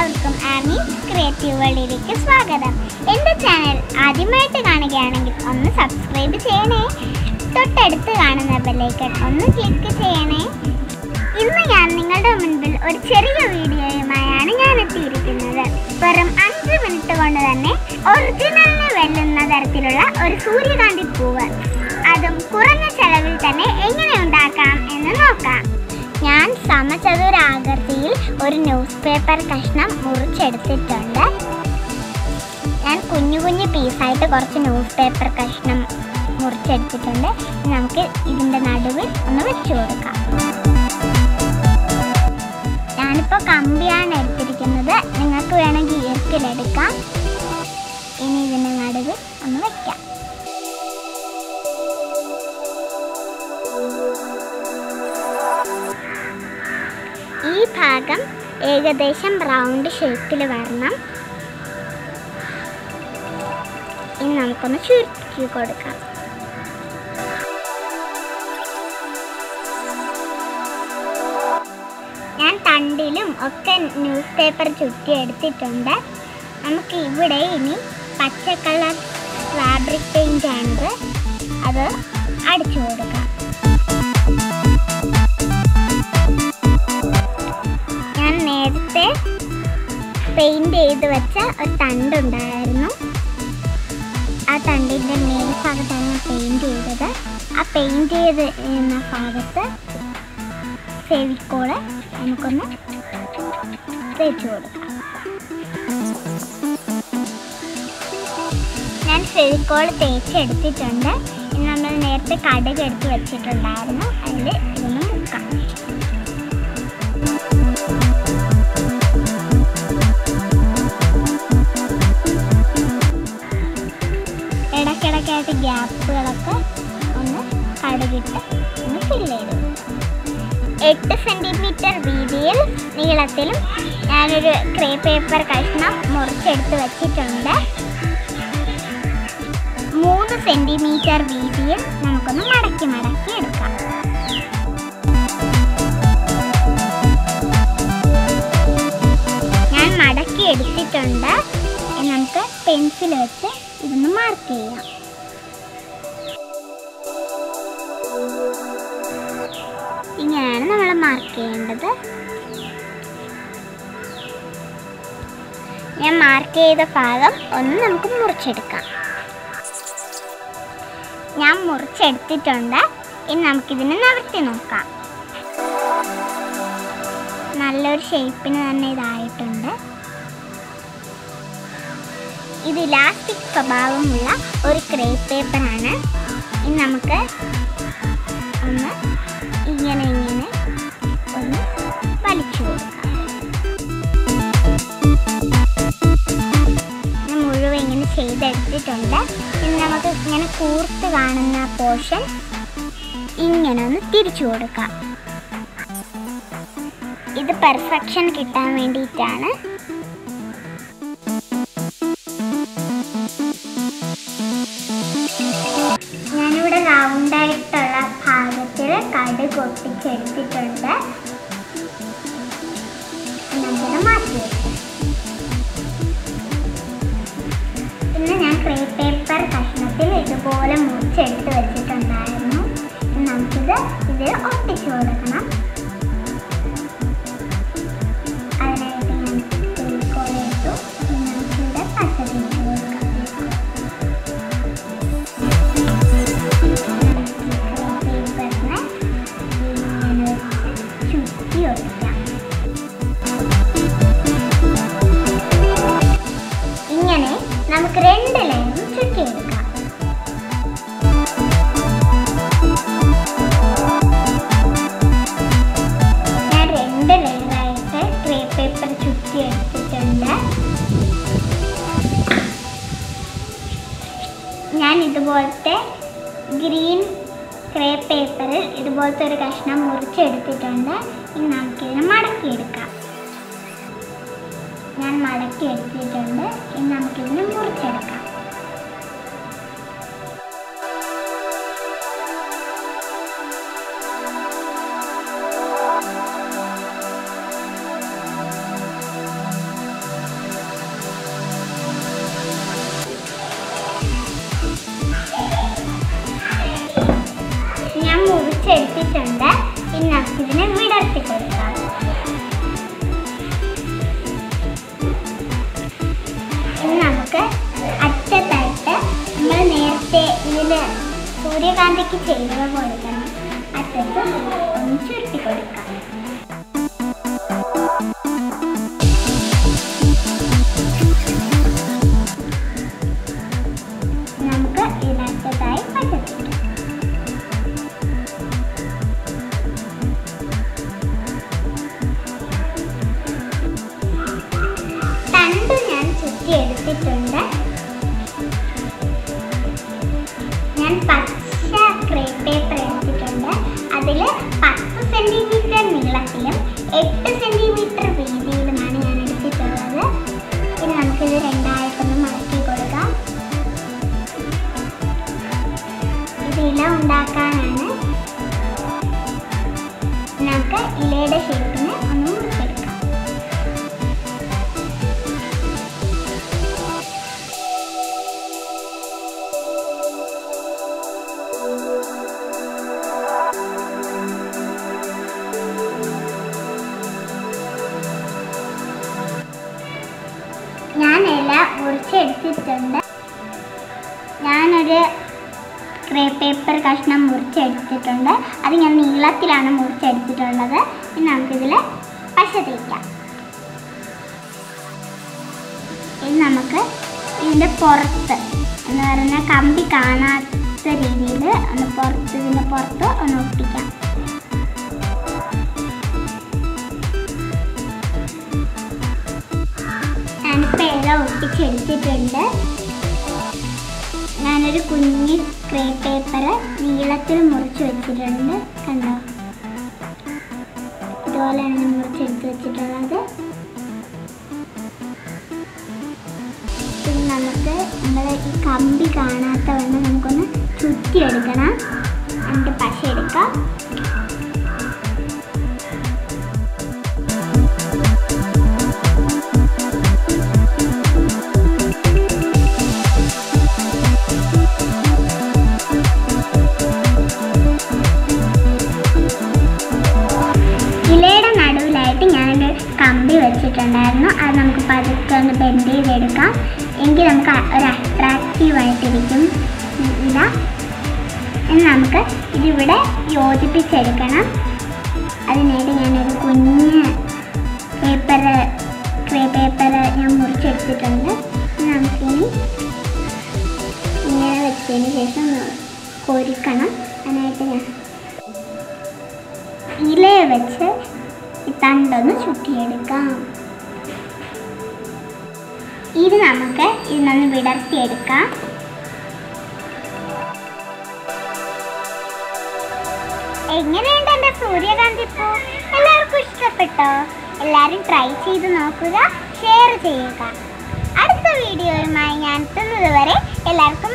എല്ലാവർക്കും ആമീസ് ക്രിയേറ്റീവ് വേൾഡിലേക്ക് സ്വാഗതം എൻ്റെ ചാനൽ ആദ്യമായിട്ട് കാണുകയാണെങ്കിൽ ഒന്ന് സബ്സ്ക്രൈബ് ചെയ്യണേ തൊട്ടടുത്ത് കാണുന്ന ബെല്ലൈക്കൺ ഒന്ന് ക്ലിക്ക് ചെയ്യണേ ഇന്ന് ഞാൻ നിങ്ങളുടെ മുൻപിൽ ഒരു ചെറിയ വീഡിയോയുമായാണ് ഞാൻ എത്തിയിരിക്കുന്നത് വെറും അഞ്ച് മിനിറ്റ് കൊണ്ട് തന്നെ ഒറിജിനലിന് വെല്ലുന്ന തരത്തിലുള്ള ഒരു സൂര്യകാന്തി പൂവ് അതും കുറഞ്ഞ ചെലവിൽ തന്നെ എങ്ങനെ ഉണ്ടാക്കാം എന്ന് നോക്കാം ഞാൻ സമചതുരാകൃതിയിൽ ഒരു ന്യൂസ് പേപ്പർ കഷ്ണം മുറിച്ചെടുത്തിട്ടുണ്ട് ഞാൻ കുഞ്ഞു കുഞ്ഞു പീസായിട്ട് കുറച്ച് ന്യൂസ് പേപ്പർ കഷ്ണം മുറിച്ചെടുത്തിട്ടുണ്ട് ഇനി നമുക്ക് ഇതിൻ്റെ നടുവിൽ ഒന്ന് വെച്ച് കൊടുക്കാം ഞാനിപ്പോൾ കമ്പിയാണ് എടുത്തിരിക്കുന്നത് നിങ്ങൾക്ക് വേണമെങ്കിൽ ഈർക്കിലെടുക്കാം ഇനി ഇതിൻ്റെ നടുവിൽ ഒന്ന് വെക്കാം ഈ ഭാഗം ഏകദേശം റൗണ്ട് ഷേപ്പിൽ വരണം ഇനി നമുക്കൊന്ന് ചുരുക്കി കൊടുക്കാം ഞാൻ തണ്ടിലും ഒക്കെ ന്യൂസ് പേപ്പർ ചുറ്റി എടുത്തിട്ടുണ്ട് നമുക്ക് ഇവിടെ ഇനി പച്ച കളർ ഫാബ്രിക് പെയിൻ്റ് ആണിത് അത് അടിച്ചു കൊടുക്കാം ഞാൻ നേരത്തെ പെയിന്റ് ചെയ്ത് വെച്ച ഒരു തണ്ടുണ്ടായിരുന്നു ആ തണ്ടിൻ്റെ മേൽഭാഗത്താണ് ഞാൻ പെയിന്റ് ചെയ്തത് ആ പെയിന്റ് ചെയ്ത് ചെയ്യുന്ന ഭാഗത്ത് ഫെവിക്കോള് നമുക്കൊന്ന് തേച്ച് കൊടുക്കാം ഞാൻ ഫെവിക്കോൾ തേച്ചെടുത്തിട്ടുണ്ട് ഇനി നമ്മൾ നേരത്തെ കടുക് എടുത്ത് വെച്ചിട്ടുണ്ടായിരുന്നു അതിൽ ഇതൊന്ന് മുക്കാം ഇടയ്ക്കിടയ്ക്കായിട്ട് ഗ്യാപ്പുകളൊക്കെ ഒന്ന് കടുകിട്ട് ഒന്ന് ഫില്ല് ചെയ്തു എട്ട് സെൻറ്റിമീറ്റർ വീതിയിൽ നീളത്തിലും ഞാനൊരു ക്രേ പേപ്പർ കഷ്ണം മുറിച്ചെടുത്ത് വെച്ചിട്ടുണ്ട് മൂന്ന് സെൻറ്റിമീറ്റർ വീതിയിൽ നമുക്കൊന്ന് മടക്കി മടക്കി എടുക്കാം ഞാൻ മടക്കി എടുത്തിട്ടുണ്ട് ഇനി നമുക്ക് പെൻസിൽ വെച്ച് ഇതൊന്ന് മാർക്ക് ചെയ്യാം ഇങ്ങനെയാണ് നമ്മൾ മാർക്ക് ചെയ്യേണ്ടത് ഞാൻ മാർക്ക് ചെയ്ത ഭാഗം ഒന്ന് നമുക്ക് മുറിച്ചെടുക്കാം ഞാൻ മുറിച്ചെടുത്തിട്ടുണ്ട് ഇനി നമുക്കിതിനെ നിവർത്തി നോക്കാം നല്ലൊരു ഷേപ്പിന് തന്നെ ഇതായിട്ടുണ്ട് ഇത് ഇലാസ്റ്റിക് സ്വഭാവമുള്ള ഒരു ക്രേ പേപ്പറാണ് ഇനി നമുക്ക് ഒന്ന് ഇങ്ങനെ ഇങ്ങനെ ഒന്ന് വലിച്ചു കൊടുക്കാം ഞാൻ മുഴുവൻ ഇങ്ങനെ ചെയ്തെടുത്തിട്ടുണ്ട് ഇനി നമുക്ക് ഇങ്ങനെ കൂർത്ത് കാണുന്ന പോർഷൻ ഇങ്ങനെ ഒന്ന് തിരിച്ചു കൊടുക്കാം ഇത് പെർഫെക്ഷൻ കിട്ടാൻ വേണ്ടിയിട്ടാണ് ഞാനിവിടെ റൗണ്ടായിട്ടുള്ള ഭാഗത്തിൽ കട് കൊട്ടിച്ചെടുത്തിട്ടുണ്ട് നമുക്കിത് മാറ്റി വെക്കാം പിന്നെ ഞാൻ ക്രേ പേപ്പർ കഷ്ണത്തിൽ ഇതുപോലെ മുറിച്ചെടുത്ത് വെച്ചിട്ടുണ്ടായിരുന്നു ഇനി നമുക്കിത് ഇത് ഒട്ടിച്ചു കൊടുക്കണം അതിനായിട്ട് ഞാൻ ഫെവിക്കോൾ എടുത്തു ഇനി നമുക്കിവിടെ പച്ച തിരിച്ചു കൊടുക്കാം പേപ്പറിനെ ഇങ്ങനെ വെച്ച് ചുറ്റി ഒട്ടിക്കാം ഇങ്ങനെ നമുക്ക് രണ്ട് ലൈനും ചുറ്റിയെടുക്കാം ഞാൻ രണ്ട് ലെയറായിട്ട് ട്രേ പേപ്പർ ചുറ്റി എടുത്തിട്ടുണ്ട് ഞാൻ ഇതുപോലത്തെ ഗ്രീൻ ക്രേ പേപ്പറിൽ ഇതുപോലത്തെ ഒരു കഷ്ണം മുറിച്ചെടുത്തിട്ടുണ്ട് ഇനി നമുക്കിതിനെ മടക്കിയെടുക്കാം ഞാൻ മടക്കി എടുത്തിട്ടുണ്ട് ഇനി നമുക്കിതിനെ മുറിച്ചെടുക്കാം സൂര്യകാന്തിക്ക് ചേരുവ കൊടുക്കണം അറ്റത്ത് ഒന്ന് ചുരുട്ടി കൊടുക്കാം നമുക്ക് ഇതിനകത്തതായി പച്ചത്തിക്കാം തണ്ട് ഞാൻ ചുറ്റി എടുത്തിട്ടുണ്ട് ഞാൻ പച്ച ക്രേപ്പ് പേപ്പർ എടുത്തിട്ടുണ്ട് അതിൽ പത്ത് സെൻറ്റിമീറ്റർ നീളത്തിലും എട്ട് സെൻറ്റിമീറ്റർ വീതിയിലുമാണ് ഞാൻ എടുത്തിട്ടുള്ളത് ഇനി നമുക്കിത് രണ്ടായിട്ടൊന്ന് മടക്കി കൊടുക്കാം ഇത് ഇല ഉണ്ടാക്കാനാണ് നമുക്ക് ഇലയുടെ ഷേപ്പിന് ഒന്ന് മുറിച്ചെടുക്കാം ഞാൻ ഇല മുറിച്ചെടുത്തിട്ടുണ്ട് ഞാനൊരു ക്രേ പേപ്പർ കഷ്ണം മുറിച്ചെടുത്തിട്ടുണ്ട് അത് ഞാൻ നീളത്തിലാണ് മുറിച്ചെടുത്തിട്ടുള്ളത് ഇനി നമുക്കിതിൽ പശ തേക്കാം ഇനി നമുക്ക് ഇതിൻ്റെ പുറത്ത് എന്ന് പറയുന്ന കമ്പി കാണാത്ത രീതിയിൽ ഒന്ന് പുറത്ത് ഇതിൻ്റെ പുറത്ത് ഒന്ന് ഒട്ടിക്കാം ഞാനിപ്പോൾ ഇല ഒട്ടിച്ചെടുത്തിട്ടുണ്ട് ഞാനൊരു കുഞ്ഞ് ക്രേ പേപ്പർ നീളത്തിൽ മുറിച്ച് വെച്ചിട്ടുണ്ട് കണ്ടോ ഇതുപോലെയാണ് ഞാൻ മുറിച്ചെടുത്ത് വെച്ചിട്ടുള്ളത് പിന്നെ നമുക്ക് നമ്മൾ ഈ കമ്പി കാണാത്ത വണ്ണം നമുക്കൊന്ന് ചുറ്റിയെടുക്കണം എന്നിട്ട് പശ എടുക്കാം ഇലയുടെ നടുവിലായിട്ട് ഞാനൊരു കമ്പി വെച്ചിട്ടുണ്ടായിരുന്നു അത് നമുക്ക് പതുക്കെ ഒന്ന് ബെൻഡ് ചെയ്തെടുക്കാം എങ്കിൽ നമുക്ക് അ- ഒരു അട്രാക്റ്റീവ് ആയിട്ടിരിക്കും ഈ ഇല ഇനി നമുക്ക് ഇതിവിടെ യോജിപ്പിച്ചെടുക്കണം അതിനായിട്ട് ഞാനൊരു കുഞ്ഞ് പേപ്പർ ക്രേ പേപ്പർ ഞാൻ മുറിച്ചെടുത്തിട്ടുണ്ട് ഇനി നമുക്കിനി ഇങ്ങനെ വെച്ചതിന് ശേഷം ഒന്ന് കൊരുക്കണം അതിനായിട്ട് ഞാൻ ഇലയെ വെച്ച് ഈ തണ്ടൊന്ന് ചുറ്റിയെടുക്കാം ഇത് നമുക്ക് ഇതിനൊന്ന് വിടർത്തിയെടുക്കാം എങ്ങനെയുണ്ട് എൻ്റെ സൂര്യകാന്തി പൂ എല്ലാവർക്കും ഇഷ്ടപ്പെട്ടോ എല്ലാവരും ട്രൈ ചെയ്ത് നോക്കുക ഷെയർ ചെയ്യുക അടുത്ത വീഡിയോയുമായി ഞാൻ എത്തുന്നത് വരെ എല്ലാവർക്കും